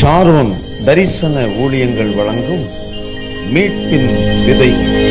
Sharon தரிசன ஊழியங்கள் வழங்கும் மீட்பின் விதை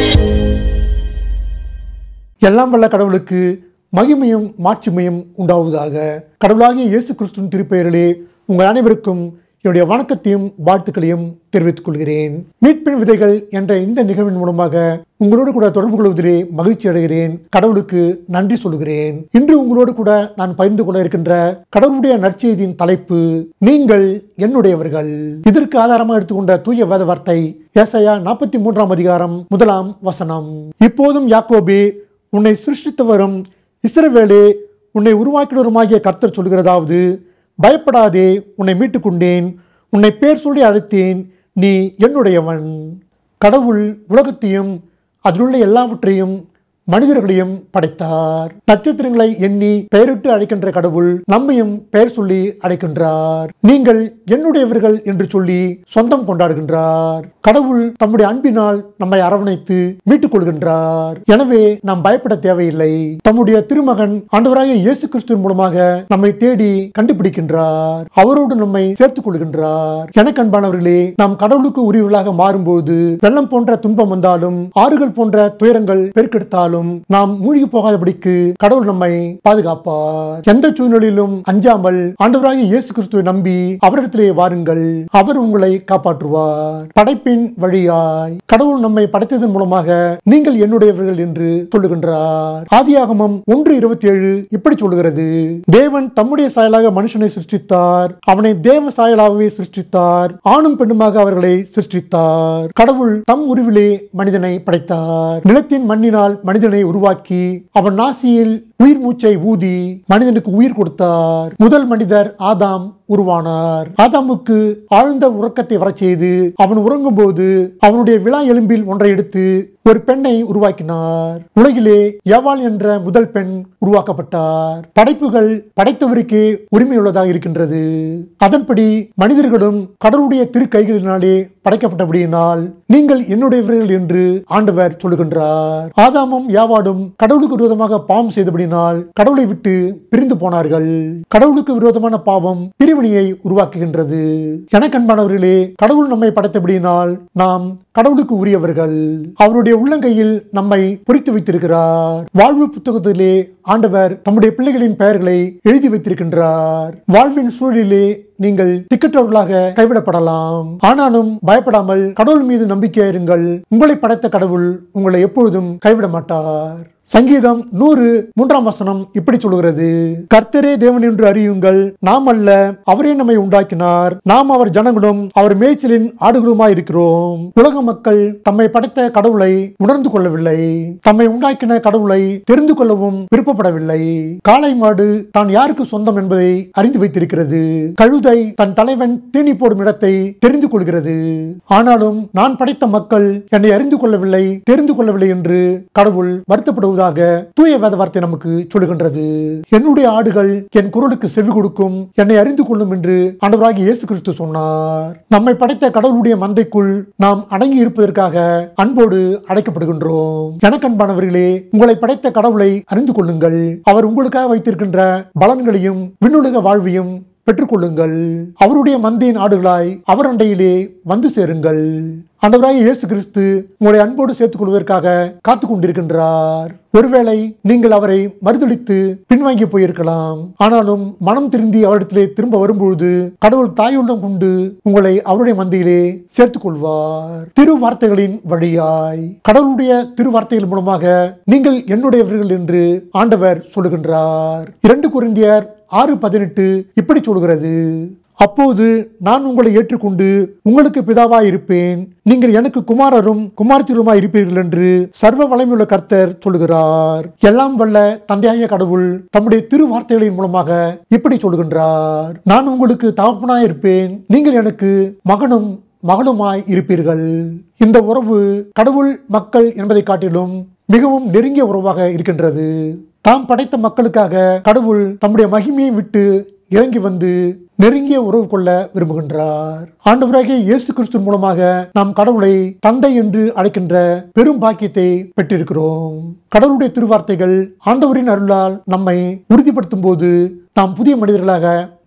எல்லாம் வல்ல கடவுளுக்கு மகிமையும் மாட்சிமையும் உண்டாவதாக கடவுளாகிய இயேசு கிறிஸ்துவின் திருப்பெயரிலே உங்கள் அனைவருக்கும் என்னுடைய வணக்கத்தையும் வாழ்த்துக்களையும் தெரிவித்துக் கொள்கிறேன் மீட்பின் விதைகள் என்ற இந்த நிகழ்வின் மூலமாக உங்களோடு கூட தொடர்பு கொள்வதிலே மகிழ்ச்சி அடைகிறேன் கடவுளுக்கு நன்றி சொல்கிறேன் இன்று உங்களோடு கூட நான் பகிர்ந்து கொள்ள இருக்கின்ற கடவுளுடைய நற்செய்தியின் தலைப்பு நீங்கள் என்னுடையவர்கள் இதற்கு ஆதாரமாக எடுத்துக்கொண்ட தூய வேத வார்த்தை ஏசாயா நாற்பத்தி மூன்றாம் அதிகாரம் முதலாம் வசனம் இப்போதும் யாக்கோபே உன்னை சிருஷ்டித்தவரும் இஸ்ரவேலே உன்னை உருவாக்கினருமாகிய கர்த்தர் சொல்கிறதாவது பயப்படாதே உன்னை மீட்டுக் கொண்டேன் உன்னை பேர் சொல்லி அழைத்தேன் நீ என்னுடையவன் கடவுள் உலகத்தையும் அதிலுள்ள எல்லாவற்றையும் மனிதர்களையும் படைத்தார் நட்சத்திரங்களை எண்ணி பெயரிட்டு அழைக்கின்ற கடவுள் நம்மையும் பெயர் சொல்லி அழைக்கின்றார் நீங்கள் என்னுடையவர்கள் என்று சொல்லி சொந்தம் கொண்டாடுகின்றார் கடவுள் தம்முடைய அன்பினால் நம்மை அரவணைத்து மீட்டுக் கொள்கின்றார் எனவே நாம் பயப்பட தேவையில்லை தம்முடைய திருமகன் ஆண்டவராகிய இயேசு கிறிஸ்துவின் மூலமாக நம்மை தேடி கண்டுபிடிக்கின்றார் அவரோடு நம்மை சேர்த்துக் கொள்கின்றார் எனக்கு அன்பானவர்களே நாம் கடவுளுக்கு உரியவர்களாக மாறும்போது வெள்ளம் போன்ற துன்பம் வந்தாலும் ஆறுகள் போன்ற துயரங்கள் பெருக்கெடுத்தாலும் நாம் மூழ்கி போகாதபடிக்கு கடவுள் நம்மை பாதுகாப்பார் எந்த சூழ்நிலையிலும் அஞ்சாமல் ஆண்டவராகிய இயேசு கிறிஸ்துவை நம்பி அவரிடத்திலே வாருங்கள் அவர் உங்களை காப்பாற்றுவார் படைப்பின் வழியாய் கடவுள் நம்மை படைத்ததன் மூலமாக நீங்கள் என்னுடையவர்கள் என்று சொல்லுகின்றார் ஆதியாகமம் ஒன்று இருபத்தி ஏழு இப்படி சொல்லுகிறது தேவன் தம்முடைய சாயலாக மனுஷனை சிருஷ்டித்தார் அவனை தேவ சாயலாகவே சிருஷ்டித்தார் ஆணும் பெண்ணுமாக அவர்களை சிருஷ்டித்தார் கடவுள் தம் உருவிலே மனிதனை படைத்தார் நிலத்தின் மண்ணினால் மனிதனை உருவாக்கி அவன் நாசியில் உயிர் மூச்சை ஊதி மனிதனுக்கு உயிர் கொடுத்தார் முதல் மனிதர் ஆதாம் உருவானார் ஆதாமுக்கு ஆழ்ந்த உறக்கத்தை வரச் செய்து அவன் உறங்கும் போது அவனுடைய விழா எலும்பில் ஒன்றை எடுத்து ஒரு பெண்ணை உருவாக்கினார் உலகிலே யவாள் என்ற முதல் பெண் உருவாக்கப்பட்டார் படைப்புகள் படைத்தவருக்கே உரிமையுள்ளதாக இருக்கின்றது அதன்படி மனிதர்களும் கடவுளுடைய திருக்கைகளினாலே படைக்கப்பட்டபடியினால் நீங்கள் என்னுடையவர்கள் என்று ஆண்டவர் சொல்லுகின்றார் ஆதாமும் யாவாடும் கடவுளுக்கு விரோதமாக பாவம் செய்தபடினால் கடவுளை விட்டு பிரிந்து போனார்கள் கடவுளுக்கு விரோதமான பாவம் பிரிவினையை உருவாக்குகின்றது எனக்கு அன்பானவர்களே கடவுள் நம்மை படைத்தபடியினால் நாம் கடவுளுக்கு உரியவர்கள் அவருடைய உள்ளங்கையில் நம்மை பொறித்து வைத்திருக்கிறார் வாழ்வு புத்தகத்திலே ஆண்டவர் தம்முடைய பிள்ளைகளின் பெயர்களை எழுதி வைத்திருக்கின்றார் வாழ்வின் சூழலிலே நீங்கள் திக்கற்றவர்களாக கைவிடப்படலாம் ஆனாலும் பயப்படாமல் கடவுள் மீது நம்பிக்கை இருங்கள் உங்களை படைத்த கடவுள் உங்களை எப்பொழுதும் கைவிட மாட்டார் சங்கீதம் நூறு மூன்றாம் வசனம் இப்படி சொல்கிறது கர்த்தரே தேவன் என்று அறியுங்கள் நாம் அல்ல அவரே நம்மை உண்டாக்கினார் நாம் அவர் ஜனங்களும் அவர் மேய்ச்சலின் ஆடுகளுமாய் இருக்கிறோம் உலக மக்கள் தம்மை படைத்த கடவுளை உணர்ந்து கொள்ளவில்லை தம்மை உண்டாக்கின கடவுளை தெரிந்து கொள்ளவும் விருப்பப்படவில்லை காளை மாடு தான் யாருக்கு சொந்தம் என்பதை அறிந்து வைத்திருக்கிறது கழுதை தன் தலைவன் தீனி போடும் இடத்தை தெரிந்து கொள்கிறது ஆனாலும் நான் படைத்த மக்கள் என்னை அறிந்து கொள்ளவில்லை தெரிந்து கொள்ளவில்லை என்று கடவுள் வருத்தப்படுவதாக தூய வேத வார்த்தை நமக்கு சொல்லுகின்றது என்னுடைய ஆடுகள் என் குரலுக்கு செவி கொடுக்கும் என்னை அறிந்து கொள்ளும் என்று ஆண்டவராகிய இயேசு கிறிஸ்து சொன்னார் நம்மை படைத்த கடவுளுடைய மந்தைக்குள் நாம் அடங்கி இருப்பதற்காக அன்போடு அடைக்கப்படுகின்றோம் எனக்கு அன்பானவர்களே உங்களை படைத்த கடவுளை அறிந்து கொள்ளுங்கள் அவர் உங்களுக்காக வைத்திருக்கின்ற பலன்களையும் விண்ணுலக வாழ்வையும் பெற்றுக்கொள்ளுங்கள் அவருடைய மந்தையின் ஆடுகளாய் அவர் அண்டையிலே வந்து சேருங்கள் ஆண்டவராகிய இயேசு கிறிஸ்து உங்களை அன்போடு சேர்த்துக் கொள்வதற்காக காத்துக் கொண்டிருக்கின்றார் ஒருவேளை நீங்கள் அவரை மறுதளித்து பின்வாங்கி போயிருக்கலாம் ஆனாலும் மனம் திருந்தி அவரிடத்திலே திரும்ப வரும்பொழுது கடவுள் தாயுள்ளம் கொண்டு உங்களை அவருடைய மந்தையிலே சேர்த்துக் கொள்வார் திரு வார்த்தைகளின் வழியாய் கடவுளுடைய திரு வார்த்தைகள் மூலமாக நீங்கள் என்னுடையவர்கள் என்று ஆண்டவர் சொல்லுகின்றார் இரண்டு குருந்தியர் ஆறு பதினெட்டு இப்படி சொல்கிறது அப்போது நான் உங்களை ஏற்றுக்கொண்டு உங்களுக்கு பிதாவாய் இருப்பேன் நீங்கள் எனக்கு குமாரரும் குமாரத்திலுமாய் இருப்பீர்கள் என்று சர்வ வளமையுள்ள கர்த்தர் சொல்லுகிறார் எல்லாம் வல்ல தந்தையாய கடவுள் தம்முடைய திரு வார்த்தைகளின் மூலமாக இப்படி சொல்லுகின்றார் நான் உங்களுக்கு தகப்பனாய் இருப்பேன் நீங்கள் எனக்கு மகனும் மகளுமாய் இருப்பீர்கள் இந்த உறவு கடவுள் மக்கள் என்பதை காட்டிலும் மிகவும் நெருங்கிய உறவாக இருக்கின்றது தாம் படைத்த மக்களுக்காக கடவுள் தம்முடைய மகிமையை விட்டு இறங்கி வந்து நெருங்கிய உறவு கொள்ள விரும்புகின்றார் ஆண்டவராகிய இயேசு கிறிஸ்து மூலமாக நாம் கடவுளை தந்தை என்று அழைக்கின்ற பெரும் பாக்கியத்தை பெற்றிருக்கிறோம் கடவுளுடைய திருவார்த்தைகள் ஆண்டவரின் அருளால் நம்மை உறுதிப்படுத்தும் போது நாம் புதிய மனிதர்களாக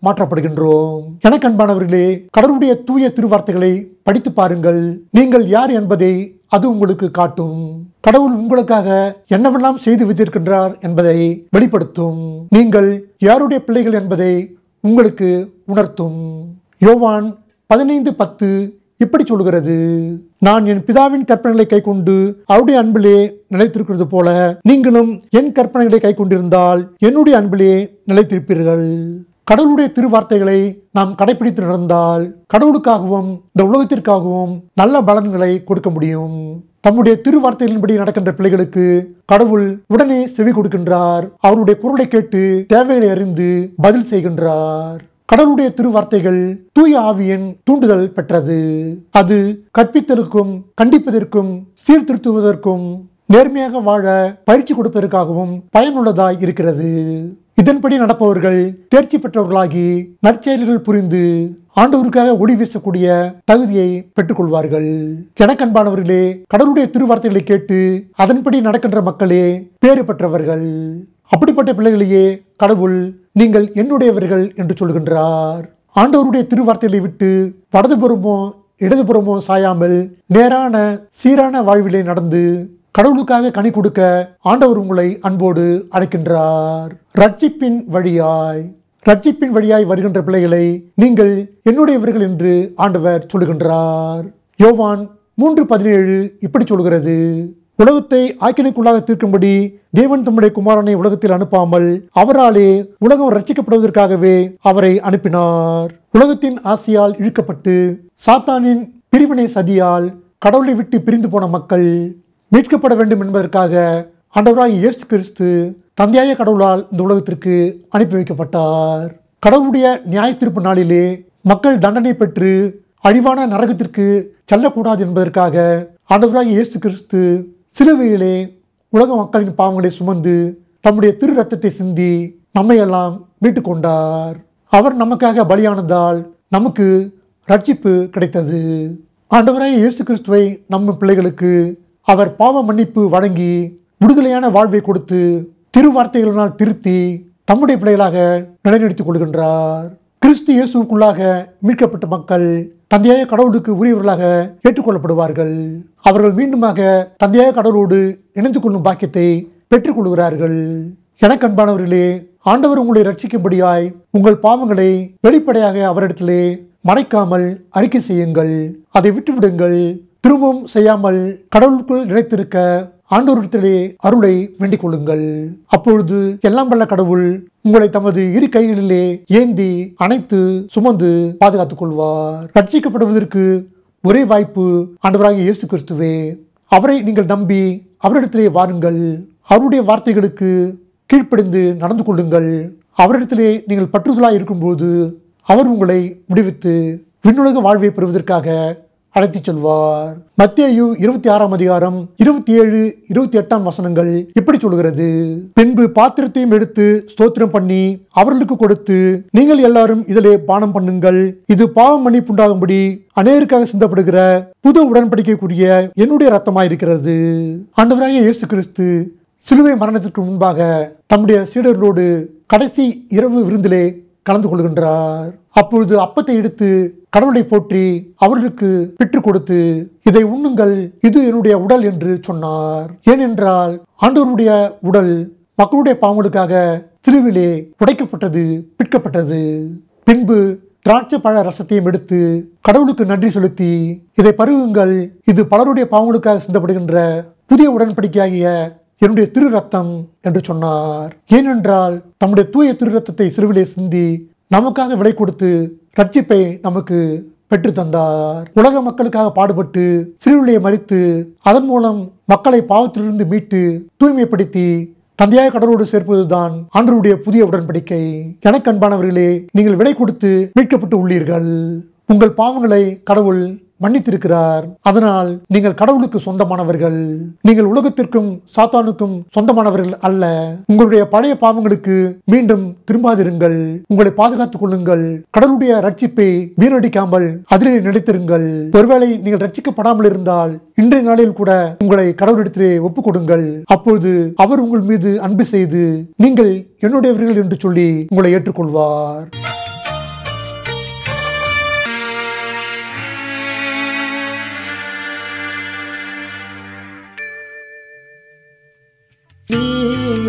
மாற்றப்படுகின்றோம் எனக்கு அன்பானவர்களே கடவுளுடைய தூய திருவார்த்தைகளை படித்து பாருங்கள் நீங்கள் யார் என்பதை அது உங்களுக்கு காட்டும் கடவுள் உங்களுக்காக என்னவெல்லாம் செய்து வைத்திருக்கின்றார் என்பதை வெளிப்படுத்தும் நீங்கள் யாருடைய பிள்ளைகள் என்பதை உங்களுக்கு உணர்த்தும் யோவான் பதினைந்து பத்து இப்படி சொல்கிறது நான் என் பிதாவின் கற்பனைகளை கைக்கொண்டு அவருடைய அன்பிலே நிலைத்திருக்கிறது போல நீங்களும் என் கற்பனைகளை கைக்கொண்டிருந்தால் என்னுடைய அன்பிலே நிலைத்திருப்பீர்கள் கடவுளுடைய திருவார்த்தைகளை நாம் கடைபிடித்து நடந்தால் கடவுளுக்காகவும் இந்த உலகத்திற்காகவும் நல்ல பலன்களை கொடுக்க முடியும் தம்முடைய திருவார்த்தைகளின்படி நடக்கின்ற பிள்ளைகளுக்கு கடவுள் உடனே செவி கொடுக்கின்றார் அவருடைய குரலை கேட்டு தேவைகளை அறிந்து பதில் செய்கின்றார் கடவுளுடைய திருவார்த்தைகள் தூய ஆவியின் தூண்டுதல் பெற்றது அது கற்பித்தலுக்கும் கண்டிப்பதற்கும் சீர்திருத்துவதற்கும் நேர்மையாக வாழ பயிற்சி கொடுப்பதற்காகவும் பயனுள்ளதாய் இருக்கிறது இதன்படி நடப்பவர்கள் தேர்ச்சி பெற்றவர்களாகி நற்செயல்கள் புரிந்து ஆண்டவருக்காக ஒளி வீசக்கூடிய தகுதியை பெற்றுக்கொள்வார்கள் எனக்கன்பானவர்களே கடவுளுடைய திருவார்த்தைகளை கேட்டு அதன்படி நடக்கின்ற மக்களே பேறு பெற்றவர்கள் அப்படிப்பட்ட பிள்ளைகளையே கடவுள் நீங்கள் என்னுடையவர்கள் என்று சொல்கின்றார் ஆண்டவருடைய திருவார்த்தைகளை விட்டு வலதுபுறமோ இடதுபுறமோ சாயாமல் நேரான சீரான வாழ்விலே நடந்து கடவுளுக்காக கனி கொடுக்க ஆண்டவர் உங்களை அன்போடு அழைக்கின்றார் ரட்சிப்பின் வழியாய் ரட்சிப்பின் வழியாய் வருகின்ற பிள்ளைகளை நீங்கள் என்னுடையவர்கள் என்று ஆண்டவர் சொல்லுகின்றார் யோவான் மூன்று பதினேழு இப்படி சொல்கிறது உலகத்தை ஆக்கினைக்குள்ளாக தீர்க்கும்படி தேவன் தம்முடைய குமாரனை உலகத்தில் அனுப்பாமல் அவராலே உலகம் ரட்சிக்கப்படுவதற்காகவே அவரை அனுப்பினார் உலகத்தின் ஆசையால் இழுக்கப்பட்டு சாத்தானின் பிரிவினை சதியால் கடவுளை விட்டு பிரிந்து போன மக்கள் மீட்கப்பட வேண்டும் என்பதற்காக ஆண்டவராகிய இயேசு கிறிஸ்து தந்தையாய கடவுளால் இந்த உலகத்திற்கு அனுப்பி வைக்கப்பட்டார் கடவுளுடைய நியாய தீர்ப்பு நாளிலே மக்கள் தண்டனை பெற்று அழிவான நரகத்திற்கு செல்லக்கூடாது என்பதற்காக ஆண்டவராகிய இயேசு கிறிஸ்து சிலுவையிலே உலக மக்களின் பாவங்களை சுமந்து தம்முடைய திரு ரத்தத்தை சிந்தி நம்மையெல்லாம் மீட்டுக் கொண்டார் அவர் நமக்காக பலியானதால் நமக்கு ரட்சிப்பு கிடைத்தது ஆண்டவராகிய இயேசு கிறிஸ்துவை நம்ம பிள்ளைகளுக்கு அவர் பாவ மன்னிப்பு வழங்கி விடுதலையான வாழ்வை கொடுத்து திருவார்த்தைகளினால் திருத்தி தம்முடைய பிள்ளைகளாக நிலைநிறுத்திக் கொள்கின்றார் கிறிஸ்து இயேசுக்குள்ளாக மீட்கப்பட்ட மக்கள் தந்தையாய கடவுளுக்கு உரியவர்களாக ஏற்றுக்கொள்ளப்படுவார்கள் அவர்கள் மீண்டுமாக தந்தையாய கடவுளோடு இணைந்து கொள்ளும் பாக்கியத்தை பெற்றுக்கொள்கிறார்கள் எனக்கு அன்பானவர்களே ஆண்டவர் உங்களை ரட்சிக்கும்படியாய் உங்கள் பாவங்களை வெளிப்படையாக அவரிடத்திலே மறைக்காமல் அறிக்கை செய்யுங்கள் அதை விட்டுவிடுங்கள் திரும்பவும் செய்யாமல் கடவுளுக்குள் நிலைத்திருக்க ஆண்டவரிடத்திலே அருளை வேண்டிக் கொள்ளுங்கள் அப்பொழுது எல்லாம் வல்ல கடவுள் உங்களை தமது இரு கைகளிலே ஏந்தி அணைத்து சுமந்து பாதுகாத்துக் கொள்வார் ரட்சிக்கப்படுவதற்கு ஒரே வாய்ப்பு ஆண்டவராகிய இயேசு கிறிஸ்துவே அவரை நீங்கள் நம்பி அவரிடத்திலே வாருங்கள் அவருடைய வார்த்தைகளுக்கு கீழ்ப்படிந்து நடந்து கொள்ளுங்கள் அவரிடத்திலே நீங்கள் பற்றுதலாய் இருக்கும்போது அவர் உங்களை விடுவித்து விண்ணுலக வாழ்வை பெறுவதற்காக அழைத்துச் செல்வார் மத்தேயு இருபத்தி ஆறாம் அதிகாரம் இருபத்தி ஏழு இருபத்தி எட்டாம் வசனங்கள் இப்படி சொல்கிறது பின்பு பாத்திரத்தையும் எடுத்து ஸ்தோத்திரம் பண்ணி அவர்களுக்கு கொடுத்து நீங்கள் எல்லாரும் இதிலே பானம் பண்ணுங்கள் இது பாவம் மன்னிப்புண்டாகும்படி அநேருக்காக சிந்தப்படுகிற புது உடன்படிக்கைக்குரிய என்னுடைய ரத்தமாயிருக்கிறது ஆண்டவராகிய இயேசு கிறிஸ்து சிலுவை மரணத்திற்கு முன்பாக தம்முடைய சீடர்களோடு கடைசி இரவு விருந்திலே கலந்து கொள்கின்றார் அப்பொழுது அப்பத்தை எடுத்து கடவுளை போற்றி அவர்களுக்கு பெற்றுக் கொடுத்து இதை உண்ணுங்கள் இது என்னுடைய உடல் என்று சொன்னார் ஏனென்றால் ஆண்டவருடைய உடல் மக்களுடைய பாவங்களுக்காக திருவிலே உடைக்கப்பட்டது பிற்கப்பட்டது பின்பு திராட்சை பழ ரசத்தையும் எடுத்து கடவுளுக்கு நன்றி செலுத்தி இதை பருகுங்கள் இது பலருடைய பாவங்களுக்காக சிந்தப்படுகின்ற புதிய உடன்படிக்கையாகிய என்னுடைய திரு ரத்தம் என்று சொன்னார் ஏனென்றால் தம்முடைய தூய திரு ரத்தத்தை சிறுவிலே சிந்தி நமக்காக விலை கொடுத்து ரட்சிப்பை நமக்கு பெற்று தந்தார் உலக மக்களுக்காக பாடுபட்டு சிறுவிலையை மறித்து அதன் மூலம் மக்களை பாவத்திலிருந்து மீட்டு தூய்மைப்படுத்தி தந்தையாய கடவுளோடு சேர்ப்பதுதான் ஆண்டருடைய புதிய உடன்படிக்கை எனக்கு அன்பானவர்களே நீங்கள் விலை கொடுத்து மீட்கப்பட்டு உள்ளீர்கள் உங்கள் பாவங்களை கடவுள் மன்னித்திருக்கிறார் அதனால் நீங்கள் கடவுளுக்கு சொந்தமானவர்கள் நீங்கள் உலகத்திற்கும் சாத்தானுக்கும் சொந்தமானவர்கள் அல்ல உங்களுடைய பழைய பாவங்களுக்கு மீண்டும் திரும்பாதிருங்கள் உங்களை பாதுகாத்துக் கொள்ளுங்கள் கடவுளுடைய ரட்சிப்பை வீணடிக்காமல் அதிலே நிலைத்திருங்கள் ஒருவேளை நீங்கள் ரட்சிக்கப்படாமல் இருந்தால் இன்றைய நாளில் கூட உங்களை கடவுளிடத்திலே ஒப்புக் கொடுங்கள் அப்போது அவர் உங்கள் மீது அன்பு செய்து நீங்கள் என்னுடையவர்கள் என்று சொல்லி உங்களை ஏற்றுக்கொள்வார்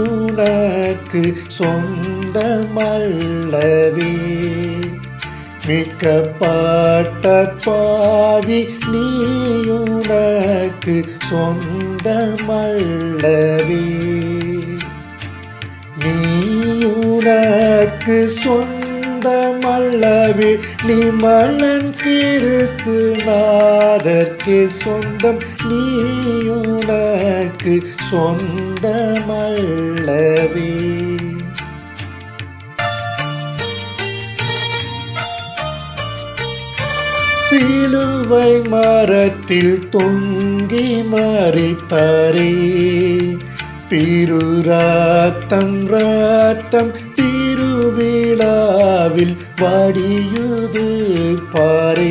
நீயுனக்கு சொந்தமல்லவே மீட்கப்பட்ட பாவி நீயுனக்கு சொந்தமல்லவே நீயுனக்கு சொந்தமல்லவே நீ மலன் கிறிஸ்து நாதற்கு சொந்தம் நீயுனக்கு சொந்தமல்லவே சிலுவை மரத்தில் தொங்கி மறித்தாரே திருராத்தம் ராத்தம் திருவிழாவில் வடியுது பாரே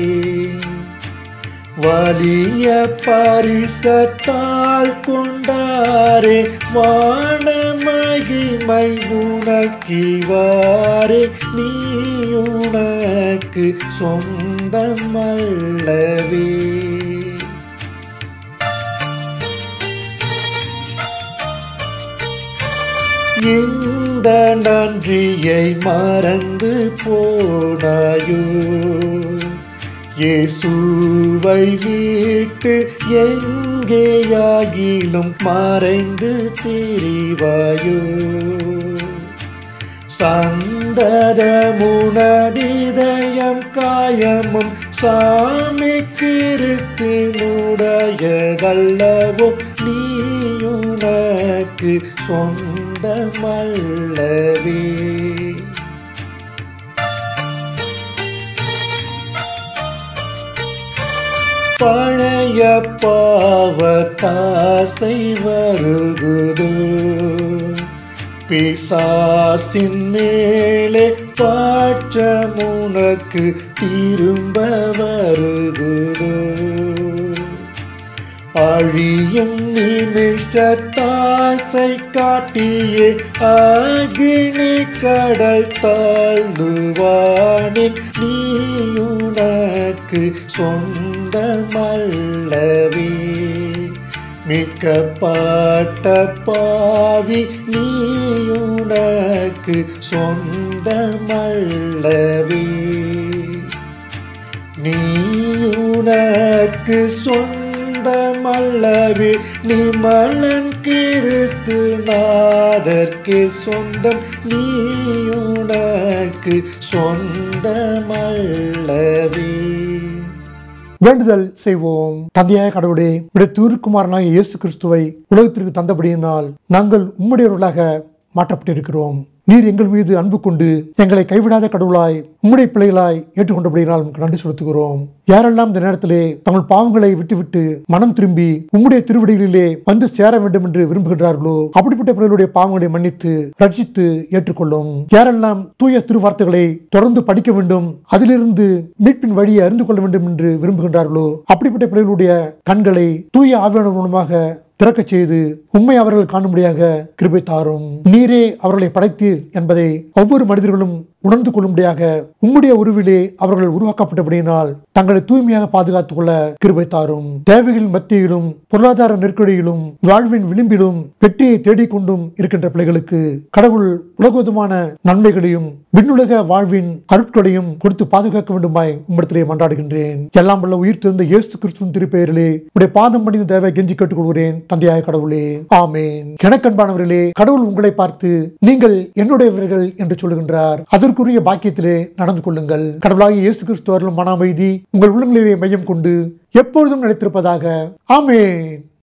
வலிய பரிசத்தால் கொண்டாரே வான மகிமை உனக்கிவாரே நீ உனக்கு சொந்தமல்லவே இந்த நன்றியை மறந்து போனாயோ இயேசுவை விட்டு எங்கேயாகிலும் மறைந்து திரிவாயோ சந்ததமுனதிதயம் காயமும் சாமி கிறிஸ்தினுடையதல்லவோ நீயுனக்கு சொந்தமல்லவே பழைய பாவத்தாசை வருகுதோ பிசாசின் மேலே பாற்றமுனக்கு திரும்ப வருகுதோ அழியும் நிமிஷத்தாசை காட்டியே அகினி கடல் தாழ்வானின் நீயுனக்கு சொந்தமல்லவே மிக்கப்பட்ட பாவி நீயுனக்கு சொந்தமல்லவே நீயுனக்கு சொந்தமல்லவே நீ மலன் கிறிஸ்து நாதற்கு சொந்தம் நீயுனக்கு சொந்தமல்லவே வேண்டுதல் செய்வோம் தந்தையாய கடவுளே உடைய திருக்குமாரனாகிய இயேசு கிறிஸ்துவை உலகத்திற்கு தந்தபடியினால் நாங்கள் உம்முடையவர்களாக மாற்றப்பட்டிருக்கிறோம் நீர் எங்கள் மீது அன்பு கொண்டு எங்களை கைவிடாத கடவுளாய் உம்முடைய பிள்ளைகளாய் ஏற்றுக்கொண்டபடியினால் உமக்கு நன்றி செலுத்துகிறோம் யாரெல்லாம் இந்த நேரத்திலே தங்கள் பாவங்களை விட்டுவிட்டு மனம் திரும்பி உம்முடைய திருவடிகளிலே வந்து சேர வேண்டும் என்று விரும்புகின்றார்களோ அப்படிப்பட்ட பிள்ளைகளுடைய பாவங்களை மன்னித்து ரட்சித்து ஏற்றுக்கொள்ளும் யாரெல்லாம் தூய திருவார்த்தைகளை தொடர்ந்து படிக்க வேண்டும் அதிலிருந்து மீட்பின் வழியை அறிந்து கொள்ள வேண்டும் என்று விரும்புகின்றார்களோ அப்படிப்பட்ட பிள்ளைகளுடைய கண்களை தூய ஆவியான மூலமாக திறக்கச் செய்து உண்மை அவர்கள் காணும்படியாக கிருபை தாரும் நீரே அவர்களை படைத்தீர் என்பதை ஒவ்வொரு மனிதர்களும் உணர்ந்து கொள்ளும்படியாக உம்முடைய உருவிலே அவர்கள் உருவாக்கப்பட்டபடியினால் தங்களை தூய்மையாக பாதுகாத்துக் கொள்ள கிருபை தாரும் தேவைகளின் மத்தியிலும் பொருளாதார நெருக்கடியிலும் வாழ்வின் விளிம்பிலும் வெற்றியை தேடிக்கொண்டும் இருக்கின்ற பிள்ளைகளுக்கு கடவுள் உலகோதமான நன்மைகளையும் விண்ணுலக வாழ்வின் அருட்களையும் கொடுத்து பாதுகாக்க வேண்டுமாய் உம்மிடத்திலே மன்றாடுகின்றேன் எல்லாம் வல்ல உயிர் திறந்த இயேசு கிறிஸ்துவின் திருப்பெயரிலே உடைய பாதம் பணிந்த தேவை கெஞ்சி கேட்டுக்கொள்கிறேன் தந்தையாய கடவுளே ஆமேன் எனக்கன்பானவர்களே கடவுள் உங்களை பார்த்து நீங்கள் என்னுடையவர்கள் என்று சொல்லுகின்றார் அதற்குரிய பாக்கியத்திலே நடந்து கொள்ளுங்கள் கடவுளாகிய இயேசு கிறிஸ்து அருளும் மன அமைதி உங்கள் உள்ளங்களிலே மையம் கொண்டு எப்பொழுதும் நிலைத்திருப்பதாக ஆமேன்